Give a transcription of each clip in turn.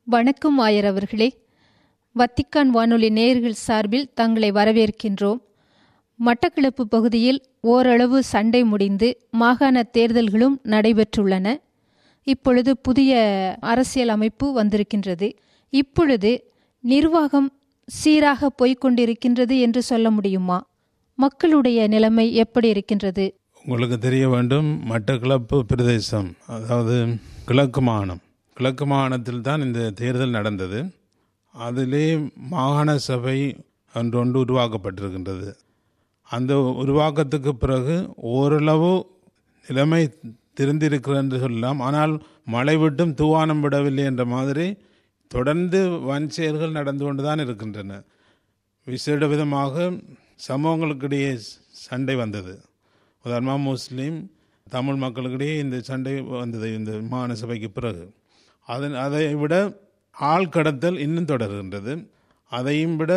வணக்கம் ஆயர் அவர்களே வத்திக்கான் வானொலி நேயர்கள் சார்பில் தங்களை வரவேற்கின்றோம் மட்டக்களப்பு பகுதியில் ஓரளவு சண்டை முடிந்து மாகாண தேர்தல்களும் நடைபெற்றுள்ளன இப்பொழுது புதிய அரசியல் அமைப்பு வந்திருக்கின்றது இப்பொழுது நிர்வாகம் சீராக போய்க் கொண்டிருக்கின்றது என்று சொல்ல முடியுமா மக்களுடைய நிலைமை எப்படி இருக்கின்றது உங்களுக்கு தெரிய வேண்டும் மட்டக்களப்பு பிரதேசம் அதாவது கிழக்கு மாகாணம் கிழக்கு மாகாணத்தில் தான் இந்த தேர்தல் நடந்தது அதிலே மாகாண சபை ஒன்று ஒன்று உருவாக்கப்பட்டிருக்கின்றது அந்த உருவாக்கத்துக்கு பிறகு ஓரளவு நிலைமை திருந்திருக்கிறது என்று சொல்லலாம் ஆனால் மழை விட்டும் தூவானம் விடவில்லை என்ற மாதிரி தொடர்ந்து வன் செயல்கள் நடந்து கொண்டு தான் இருக்கின்றன விசேட விதமாக சமூகங்களுக்கிடையே சண்டை வந்தது உதாரணமாக முஸ்லீம் தமிழ் மக்களுக்கிடையே இந்த சண்டை வந்தது இந்த மாகாண சபைக்கு பிறகு அதன் அதை விட ஆள் கடத்தல் இன்னும் தொடர்கின்றது அதையும் விட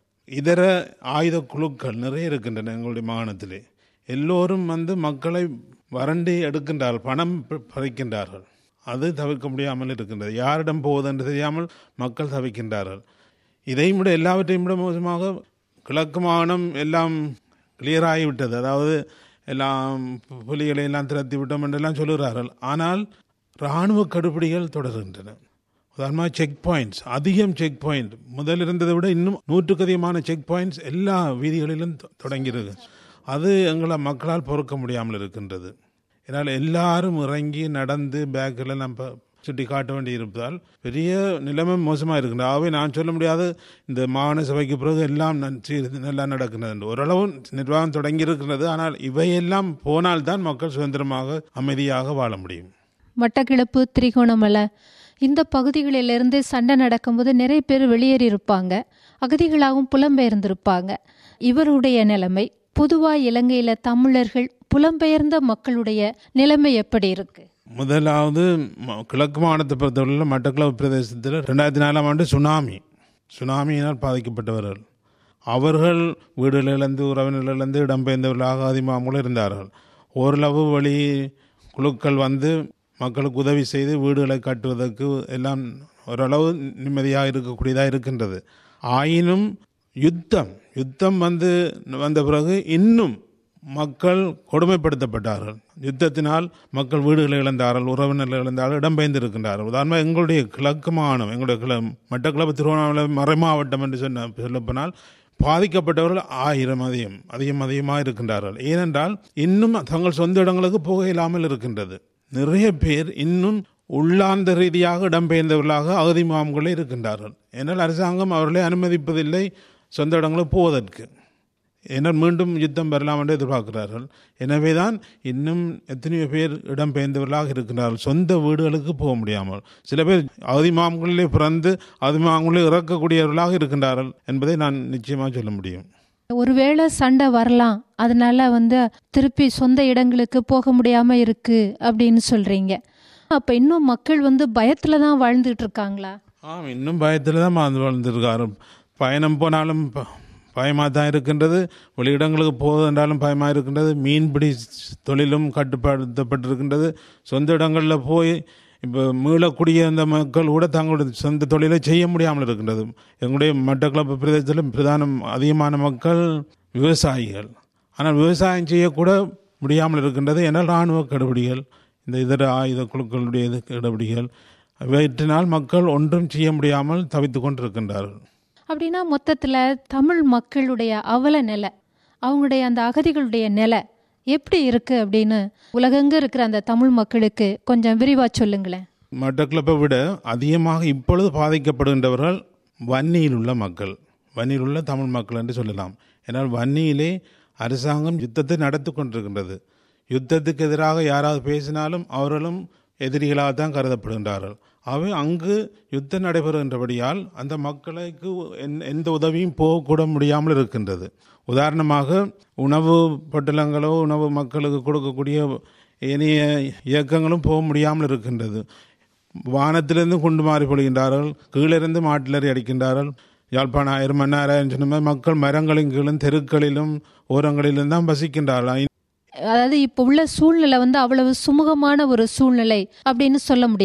இதர ஆயுத குழுக்கள் நிறைய இருக்கின்றன எங்களுடைய மாகாணத்திலே எல்லோரும் வந்து மக்களை வறண்டி எடுக்கின்றார்கள் பணம் ப- பறிக்கின்றார்கள் அது தவிர்க்க முடியாமல் இருக்கின்றது யாரிடம் போவது என்று தெரியாமல் மக்கள் தவிக்கின்றார்கள் இதையும் விட எல்லாவற்றையும் விட மோசமாக கிழக்கு மாகாணம் எல்லாம் கிளியர் ஆகிவிட்டது அதாவது எல்லாம் புலிகளை எல்லாம் திரட்டி விட்டோம் என்றெல்லாம் சொல்லுகிறார்கள் ஆனால் இராணுவ கடுபிடிகள் தொடர்கின்றன உதாரணமாக செக் பாயிண்ட்ஸ் அதிகம் செக் பாயிண்ட் முதல் இருந்ததை விட இன்னும் நூற்றுக்கு அதிகமான செக் பாயிண்ட்ஸ் எல்லா வீதிகளிலும் தொ- தொடங்கியிருக்கு அது எங்களை மக்களால் பொறுக்க முடியாமல் இருக்கின்றது இதனால் எல்லாரும் இறங்கி நடந்து பேக்கில் நம்ம சுட்டி காட்ட வேண்டி இருப்பதால் பெரிய நிலைமை மோசமாக இருக்கின்றது ஆகவே நான் சொல்ல முடியாது இந்த மாகாண சபைக்கு பிறகு எல்லாம் நன்- சீர் நல்லா நடக்கின்றது என்று. ஓரளவு நிர்வாகம் தொடங்கி இருக்கிறது ஆனால் இவையெல்லாம் போனால்தான் மக்கள் சுதந்திரமாக அமைதியாக வாழ முடியும் மட்டக்கிளப்பு திரிகோணமலை இந்த பகுதிகளிலிருந்து சண்டை நடக்கும்போது நிறைய பேர் வெளியேறி இருப்பாங்க அகதிகளாகவும் புலம்பெயர்ந்திருப்பாங்க இவருடைய நிலைமை பொதுவா இலங்கையில தமிழர்கள் புலம்பெயர்ந்த மக்களுடைய நிலைமை எப்படி இருக்கு முதலாவது ம- கிழக்கு மாகாணத்தை பொறுத்தவரையில் மட்டக்களப்பு பிரதேசத்தில் ரெண்டாயிரத்தி நாலாம் ஆண்டு சுனாமி சுனாமியினால் பாதிக்கப்பட்டவர்கள் அவர்கள் வீடுகள் இழந்து உறவினர்கள் இழந்து இடம்பெயர்ந்தவர்களாக அதிகமாக இருந்தார்கள் ஓரளவு வழி குழுக்கள் வந்து மக்களுக்கு உதவி செய்து வீடுகளை கட்டுவதற்கு எல்லாம் ஓரளவு நிம்மதியாக இருக்கக்கூடியதாக இருக்கின்றது ஆயினும் யுத்தம் யுத்தம் வந்து வந்த பிறகு இன்னும் மக்கள் கொடுமைப்படுத்தப்பட்டார்கள் யுத்தத்தினால் மக்கள் வீடுகளை இழந்தார்கள் உறவினர்கள் இழந்தார்கள் இடம்பெயர்ந்திருக்கின்றார்கள் உதாரணமாக எங்களுடைய கிழக்கு மாகாணம் எங்களுடைய கிள மட்டக்களப்பு திருவண்ணாமலை மறைமாவட்டம் என்று சொன்ன சொல்லப்போனால் பாதிக்கப்பட்டவர்கள் ஆயிரம் அதிகம் அதிகம் அதிகமாக இருக்கின்றார்கள் ஏனென்றால் இன்னும் தங்கள் சொந்த இடங்களுக்கு போக இல்லாமல் இருக்கின்றது நிறைய பேர் இன்னும் உள்ளார்ந்த ரீதியாக இடம்பெயர்ந்தவர்களாக அகதி முகாம்களே இருக்கின்றார்கள் ஏனால் அரசாங்கம் அவர்களை அனுமதிப்பதில்லை சொந்த இடங்களுக்கு போவதற்கு ஏன்னால் மீண்டும் யுத்தம் வரலாம் என்று எதிர்பார்க்கிறார்கள் எனவே தான் இன்னும் எத்தனையோ பேர் இடம்பெயர்ந்தவர்களாக இருக்கின்றார்கள் சொந்த வீடுகளுக்கு போக முடியாமல் சில பேர் அதிமாமங்களிலே பிறந்து அதிமாமங்களிலே இறக்கக்கூடியவர்களாக இருக்கின்றார்கள் என்பதை நான் நிச்சயமாக சொல்ல முடியும் ஒருவேளை சண்டை வரலாம் அதனால வந்து திருப்பி சொந்த இடங்களுக்கு போக முடியாம இருக்கு அப்படின்னு சொல்றீங்க அப்ப இன்னும் மக்கள் வந்து பயத்துல தான் வாழ்ந்துட்டு இருக்காங்களா ஆம் இன்னும் பயத்தில் தான் வாழ்ந்து வாழ்ந்துருக்காரு பயணம் போனாலும் ப- பயமாக தான் இருக்கின்றது வெளியிடங்களுக்கு போவதென்றாலும் பயமாக இருக்கின்றது மீன்பிடி தொழிலும் கட்டுப்படுத்தப்பட்டிருக்கின்றது சொந்த இடங்களில் போய் இப்போ மீளக்கூடிய அந்த மக்கள் கூட தங்களுடைய சொந்த தொழிலை செய்ய முடியாமல் இருக்கின்றது எங்களுடைய மட்டக்களப்பு பிரதேசத்தில் பிரதான அதிகமான மக்கள் விவசாயிகள் ஆனால் விவசாயம் செய்யக்கூட முடியாமல் இருக்கின்றது ஏன்னால் இராணுவ கடுபிடிகள் இந்த இதர ஆயுத குழுக்களுடைய இது கடுபிடிகள் இவற்றினால் மக்கள் ஒன்றும் செய்ய முடியாமல் தவித்துக் கொண்டிருக்கின்றார்கள் அப்படின்னா மொத்தத்துல தமிழ் மக்களுடைய அவல நிலை அவங்களுடைய அந்த அகதிகளுடைய நிலை எப்படி இருக்கு அப்படின்னு உலகெங்க இருக்கிற அந்த தமிழ் மக்களுக்கு கொஞ்சம் விரிவா சொல்லுங்களேன் மட்டக்களப்பை விட அதிகமாக இப்பொழுது பாதிக்கப்படுகின்றவர்கள் வன்னியில் உள்ள மக்கள் வன்னியில் உள்ள தமிழ் மக்கள் என்று சொல்லலாம் ஏன்னால் வன்னியிலே அரசாங்கம் யுத்தத்தை நடத்தி கொண்டிருக்கின்றது யுத்தத்துக்கு எதிராக யாராவது பேசினாலும் அவர்களும் எதிரிகளாக தான் கருதப்படுகின்றார்கள் அவை அங்கு யுத்தம் நடைபெறுகின்றபடியால் அந்த மக்களுக்கு எந்த- எந்த உதவியும் போகக்கூட முடியாமல் இருக்கின்றது உதாரணமாக உணவு பொட்டலங்களோ உணவு மக்களுக்கு கொடுக்கக்கூடிய இனிய இயக்கங்களும் போக முடியாமல் இருக்கின்றது வானத்திலிருந்து குண்டு மாறி பொழிகின்றார்கள் கீழிருந்து மாட்டிலறி அடிக்கின்றார்கள் யாழ்ப்பாணம் ஆயிரம் மன்னாயிரம் சொன்ன மாதிரி மக்கள் மரங்களின் கீழும் தெருக்களிலும் ஓரங்களிலும் தான் வசிக்கின்றார்கள் அதாவது இப்போ உள்ள சூழ்நிலை வந்து அவ்வளவு சுமூகமான ஒரு சூழ்நிலை அப்படின்னு சொல்ல முடியாது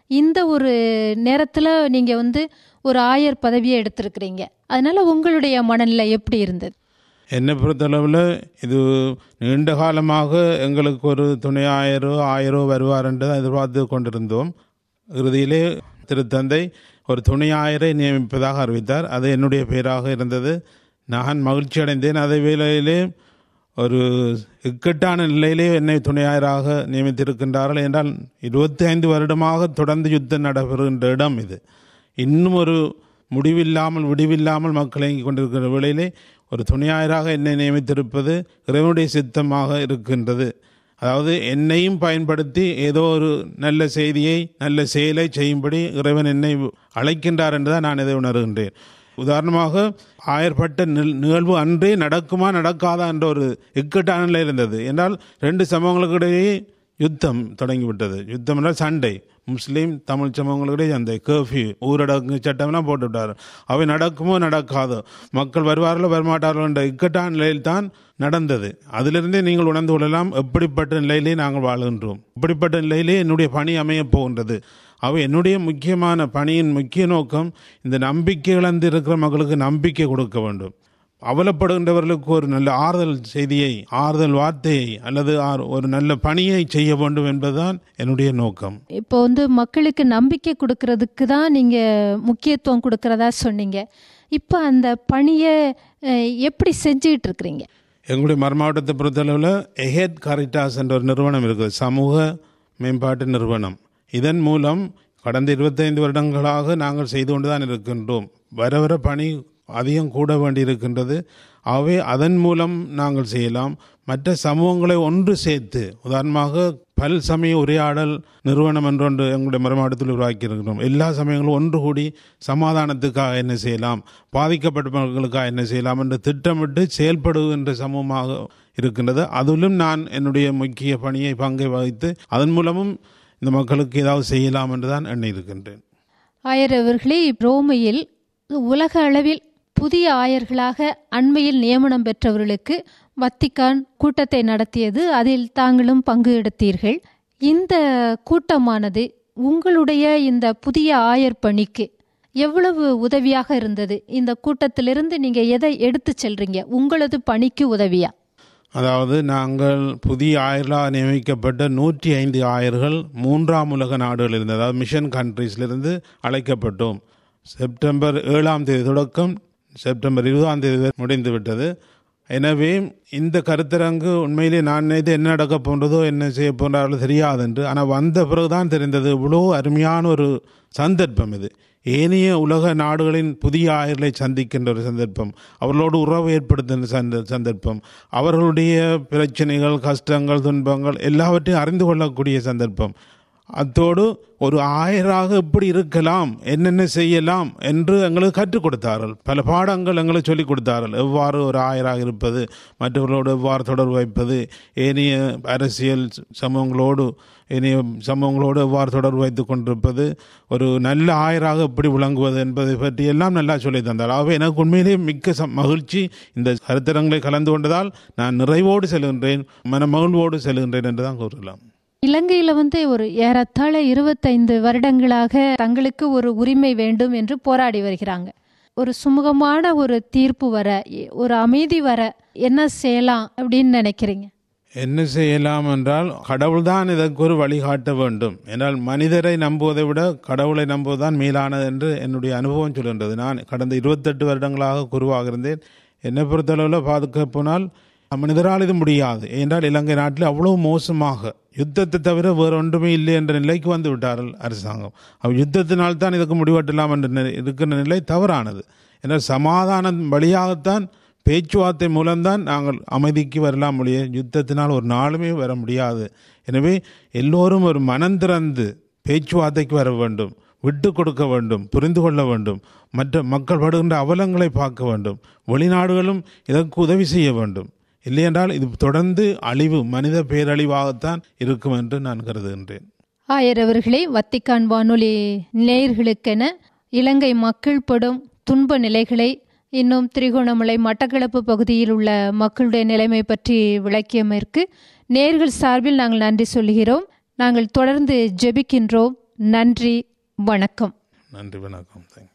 இந்த ஒரு நேரத்தில் நீங்கள் வந்து ஒரு ஆயர் பதவியை எடுத்திருக்கிறீங்க அதனால உங்களுடைய மனநிலை எப்படி இருந்தது என்னை பொறுத்தளவில் இது நீண்ட காலமாக எங்களுக்கு ஒரு துணை ஆயிரோ ஆயிரோ வருவார் என்று தான் எதிர்பார்த்து கொண்டிருந்தோம் இறுதியிலே திருத்தந்தை ஒரு துணை ஆயரை நியமிப்பதாக அறிவித்தார் அது என்னுடைய பெயராக இருந்தது நான் மகிழ்ச்சி அடைந்தேன் அதே வேளையிலே ஒரு இக்கட்டான நிலையிலே என்னை துணையாயராக நியமித்திருக்கின்றார்கள் என்றால் இருபத்தி ஐந்து வருடமாக தொடர்ந்து யுத்தம் நடைபெறுகின்ற இடம் இது இன்னும் ஒரு முடிவில்லாமல் விடிவில்லாமல் மக்கள் இயங்கிக் கொண்டிருக்கிற வேளையிலே ஒரு துணையாயராக என்னை நியமித்திருப்பது இறைவனுடைய சித்தமாக இருக்கின்றது அதாவது என்னையும் பயன்படுத்தி ஏதோ ஒரு நல்ல செய்தியை நல்ல செயலை செய்யும்படி இறைவன் என்னை அழைக்கின்றார் என்றுதான் நான் இதை உணர்கின்றேன் உதாரணமாக ஆயர்பட்ட நில் நிகழ்வு அன்றே நடக்குமா நடக்காதா என்ற ஒரு இக்கட்டான நிலை இருந்தது என்றால் ரெண்டு சமூகங்களுக்கு இடையே யுத்தம் தொடங்கிவிட்டது யுத்தம் என்றால் சண்டை முஸ்லீம் தமிழ் சமூகங்களுக்கிடையே சண்டை கர்ஃப்யூ ஊரடங்கு சட்டம்லாம் போட்டு விட்டார் அவை நடக்குமோ நடக்காதோ மக்கள் வருவார்களோ வரமாட்டார்களோ என்ற இக்கட்டான நிலையில் தான் நடந்தது அதிலிருந்தே நீங்கள் உணர்ந்து கொள்ளலாம் எப்படிப்பட்ட நிலையிலே நாங்கள் வாழ்கின்றோம் இப்படிப்பட்ட நிலையிலே என்னுடைய பணி அமையப் போகின்றது அவை என்னுடைய முக்கியமான பணியின் முக்கிய நோக்கம் இந்த நம்பிக்கை இழந்து இருக்கிற மக்களுக்கு நம்பிக்கை கொடுக்க வேண்டும் அவலப்படுகின்றவர்களுக்கு ஒரு நல்ல ஆறுதல் செய்தியை ஆறுதல் வார்த்தையை அல்லது ஒரு நல்ல பணியை செய்ய வேண்டும் என்பதுதான் என்னுடைய நோக்கம் இப்போ வந்து மக்களுக்கு நம்பிக்கை கொடுக்கறதுக்கு தான் நீங்கள் முக்கியத்துவம் கொடுக்கறதா சொன்னீங்க இப்போ அந்த பணியை எப்படி செஞ்சுக்கிட்டு இருக்கிறீங்க எங்களுடைய மறுமாவட்டத்தை பொறுத்தளவில் எஹெட் காரிட்டாஸ் என்ற ஒரு நிறுவனம் இருக்குது சமூக மேம்பாட்டு நிறுவனம் இதன் மூலம் கடந்த இருபத்தைந்து வருடங்களாக நாங்கள் செய்து கொண்டு தான் இருக்கின்றோம் வர வர பணி அதிகம் கூட வேண்டி இருக்கின்றது ஆகவே அதன் மூலம் நாங்கள் செய்யலாம் மற்ற சமூகங்களை ஒன்று சேர்த்து உதாரணமாக பல் சமய உரையாடல் நிறுவனம் என்றொன்று எங்களுடைய மறுமாவட்டத்தில் உருவாக்கியிருக்கிறோம் எல்லா சமயங்களும் ஒன்று கூடி சமாதானத்துக்காக என்ன செய்யலாம் பாதிக்கப்பட்டவர்களுக்காக என்ன செய்யலாம் என்று திட்டமிட்டு செயல்படுகின்ற சமூகமாக இருக்கின்றது அதிலும் நான் என்னுடைய முக்கிய பணியை பங்கை வகித்து அதன் மூலமும் இந்த மக்களுக்கு ஏதாவது செய்யலாம் என்று தான் எண்ணி இருக்கின்றேன் ஆயர் அவர்களே ரோமையில் உலக அளவில் புதிய ஆயர்களாக அண்மையில் நியமனம் பெற்றவர்களுக்கு வத்திக்கான் கூட்டத்தை நடத்தியது அதில் தாங்களும் பங்கு எடுத்தீர்கள் இந்த கூட்டமானது உங்களுடைய இந்த புதிய ஆயர் பணிக்கு எவ்வளவு உதவியாக இருந்தது இந்த கூட்டத்திலிருந்து நீங்க எதை எடுத்து செல்றீங்க உங்களது பணிக்கு உதவியா அதாவது நாங்கள் புதிய ஆயர்களாக நியமிக்கப்பட்ட நூற்றி ஐந்து ஆயர்கள் மூன்றாம் உலக நாடுகளிலிருந்து அதாவது மிஷன் கண்ட்ரீஸ்லிருந்து அழைக்கப்பட்டோம் செப்டம்பர் ஏழாம் தேதி தொடக்கம் செப்டம்பர் இருபதாம் தேதி முடிந்து விட்டது எனவே இந்த கருத்தரங்கு உண்மையிலே நான் நினைத்து என்ன நடக்க போன்றதோ என்ன செய்ய போன்றார்களோ தெரியாது என்று ஆனால் வந்த பிறகுதான் தெரிந்தது இவ்வளோ அருமையான ஒரு சந்தர்ப்பம் இது ஏனைய உலக நாடுகளின் புதிய ஆயர்களை சந்திக்கின்ற ஒரு சந்தர்ப்பம் அவர்களோடு உறவு ஏற்படுத்துகின்ற சந்த சந்தர்ப்பம் அவர்களுடைய பிரச்சனைகள் கஷ்டங்கள் துன்பங்கள் எல்லாவற்றையும் அறிந்து கொள்ளக்கூடிய சந்தர்ப்பம் அத்தோடு ஒரு ஆயராக எப்படி இருக்கலாம் என்னென்ன செய்யலாம் என்று எங்களுக்கு கற்றுக் கொடுத்தார்கள் பல பாடங்கள் எங்களுக்கு சொல்லிக் கொடுத்தார்கள் எவ்வாறு ஒரு ஆயராக இருப்பது மற்றவர்களோடு எவ்வாறு தொடர்பு வைப்பது ஏனைய அரசியல் சமூகங்களோடு இனிய சம்பவங்களோடு எவ்வாறு தொடர்பு வைத்துக் கொண்டிருப்பது ஒரு நல்ல ஆயராக எப்படி விளங்குவது என்பதை பற்றி எல்லாம் நல்லா சொல்லி தந்தார் ஆகவே எனக்கு உண்மையிலேயே மிக்க மகிழ்ச்சி இந்த கருத்தரங்களை கலந்து கொண்டதால் நான் நிறைவோடு செல்கின்றேன் மன மகிழ்வோடு செல்கின்றேன் என்று தான் கூறலாம் இலங்கையில வந்து ஒரு ஏறத்தாழ இருபத்தைந்து வருடங்களாக தங்களுக்கு ஒரு உரிமை வேண்டும் என்று போராடி வருகிறாங்க ஒரு சுமூகமான ஒரு தீர்ப்பு வர ஒரு அமைதி வர என்ன செய்யலாம் அப்படின்னு நினைக்கிறீங்க என்ன செய்யலாம் என்றால் கடவுள்தான் இதற்கு ஒரு வழிகாட்ட வேண்டும் என்றால் மனிதரை நம்புவதை விட கடவுளை நம்புவதுதான் மேலானது என்று என்னுடைய அனுபவம் சொல்கின்றது நான் கடந்த இருபத்தெட்டு வருடங்களாக குருவாக இருந்தேன் என்னை பொறுத்தளவில் பார்க்க போனால் மனிதரால் இது முடியாது ஏனென்றால் இலங்கை நாட்டில் அவ்வளவு மோசமாக யுத்தத்தை தவிர வேறு ஒன்றுமே இல்லை என்ற நிலைக்கு வந்து விட்டார்கள் அரசாங்கம் அவ் யுத்தத்தினால் தான் இதுக்கு முடிவெட்டலாம் என்ற இருக்கிற நிலை தவறானது என்றால் சமாதானம் வழியாகத்தான் பேச்சுவார்த்தை மூலம்தான் நாங்கள் அமைதிக்கு வரலாம் முடிய யுத்தத்தினால் ஒரு நாளுமே வர முடியாது எனவே எல்லோரும் ஒரு மனம் திறந்து பேச்சுவார்த்தைக்கு வர வேண்டும் விட்டு கொடுக்க வேண்டும் புரிந்து கொள்ள வேண்டும் மற்ற மக்கள் படுகின்ற அவலங்களை பார்க்க வேண்டும் வெளிநாடுகளும் இதற்கு உதவி செய்ய வேண்டும் இல்லையென்றால் இது தொடர்ந்து அழிவு மனித பேரழிவாகத்தான் இருக்கும் என்று நான் கருதுகின்றேன் ஆயர் அவர்களே வத்திக்கான் வானொலி நேயர்களுக்கென இலங்கை மக்கள் படும் துன்ப நிலைகளை இன்னும் திரிகோணமலை மட்டக்களப்பு பகுதியில் உள்ள மக்களுடைய நிலைமை பற்றி விளக்கியமைற்கு நேர்கள் சார்பில் நாங்கள் நன்றி சொல்கிறோம் நாங்கள் தொடர்ந்து ஜெபிக்கின்றோம் நன்றி வணக்கம் நன்றி வணக்கம் தேங்க்யூ